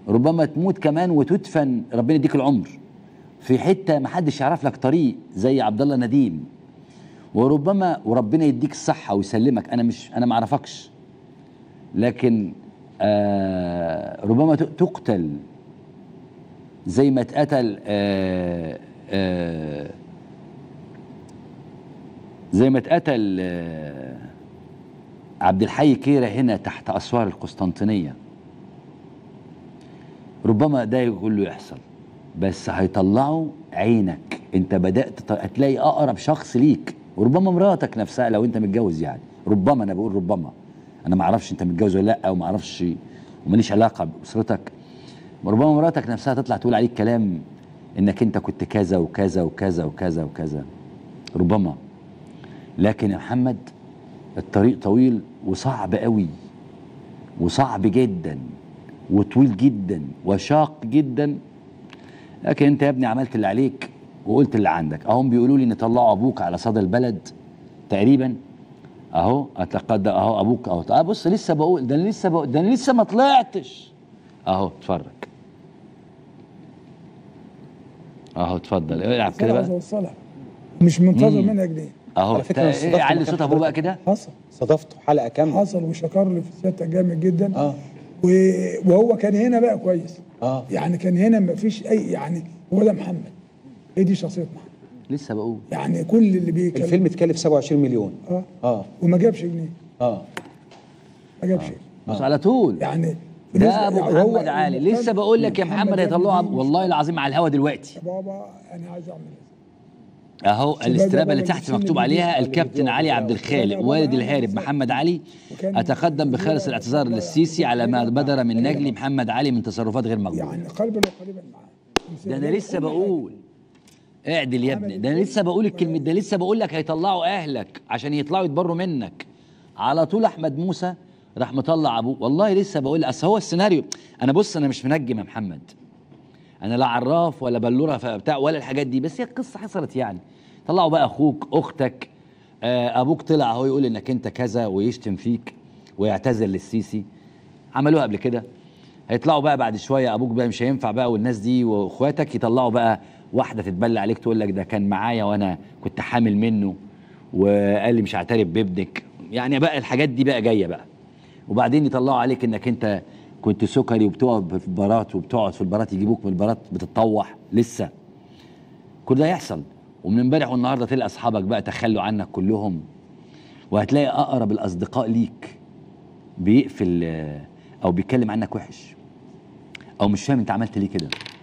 ربما تموت كمان وتدفن ربنا يديك العمر في حته ما حدش يعرف لك طريق زي عبد الله نديم وربما وربنا يديك الصحه ويسلمك انا مش انا ما اعرفكش لكن آه ربما ت- تقتل زي ما اتقتل آه آه زي ما اتقتل آه عبد الحي كيرة هنا تحت أسوار القسطنطينية ربما ده يقول له يحصل بس هيطلعوا عينك انت بدأت ت- هتلاقي أقرب شخص ليك وربما مراتك نفسها لو انت متجوز يعني ربما انا بقول ربما انا ما اعرفش انت متجوز ولا لا او ما اعرفش وماليش علاقه باسرتك ربما مراتك نفسها تطلع تقول عليك كلام انك انت كنت كذا وكذا وكذا وكذا وكذا ربما لكن يا محمد الطريق طويل وصعب قوي وصعب جدا وطويل جدا وشاق جدا لكن انت يا ابني عملت اللي عليك وقلت اللي عندك اهم بيقولوا لي ان طلعوا ابوك على صدى البلد تقريبا اهو اتقدم اهو ابوك اهو اه بص لسه بقول ده انا لسه بقول ده انا لسه ما طلعتش اهو اتفرج اهو اتفضل العب كده عايز بقى اوصلها مش منتظر مم. منها جنيه اهو على فكرة تا- أنا استضفت إيه، علي مكان صوت ابوه بقى حضرتك. كده حصل صدفته حلقه كامله حصل وشكر لي في سيادتك جامد جدا اه و- وهو كان هنا بقى كويس اه يعني كان هنا ما فيش اي يعني هو ده محمد هي دي شخصيه محمد لسه بقول يعني كل اللي بيتكلم الفيلم اتكلف 27 مليون اه اه وما جابش جنيه اه ما جابش بص على طول يعني ده ابو يعني هو محمد علي المقتل- لسه بقول لك يا محمد هيطلعوا ابني والله العظيم على الهوا دلوقتي يا بابا انا عايز اعمل اهو شباب الاسترابه اللي بابا تحت بيسن مكتوب الفيديو عليها على الكابتن علي عبد الخالق بابا والد بابا الهارب بابا محمد علي وكان اتقدم بخالص الاعتذار للسيسي على ما بدر من نجل محمد علي من تصرفات غير مقبوله يعني قلبا وقريبا معاه ده انا لسه بقول اعدل يا ابني ده انا لسه بقول الكلمه ده لسه بقول لك هيطلعوا اهلك عشان يطلعوا يتبروا منك على طول احمد موسى راح مطلع ابوه والله لسه بقول اصل هو السيناريو انا بص انا مش منجم يا محمد انا لا عراف ولا بلوره بتاع ولا الحاجات دي بس هي القصه حصلت يعني طلعوا بقى اخوك اختك آه ابوك طلع اهو يقول انك انت كذا ويشتم فيك ويعتذر للسيسي عملوها قبل كده هيطلعوا بقى بعد شويه ابوك بقى مش هينفع بقى والناس دي واخواتك يطلعوا بقى واحده تتبلى عليك تقول لك ده كان معايا وانا كنت حامل منه وقال لي مش هعترف بابنك يعني بقى الحاجات دي بقى جايه بقى وبعدين يطلعوا عليك انك انت كنت سكري وبتقعد في البارات وبتقعد في البارات يجيبوك من البارات بتتطوح لسه كل ده يحصل ومن امبارح والنهارده تلاقي اصحابك بقى تخلوا عنك كلهم وهتلاقي اقرب الاصدقاء ليك بيقفل آه، او بيتكلم عنك وحش او مش فاهم انت عملت ليه كده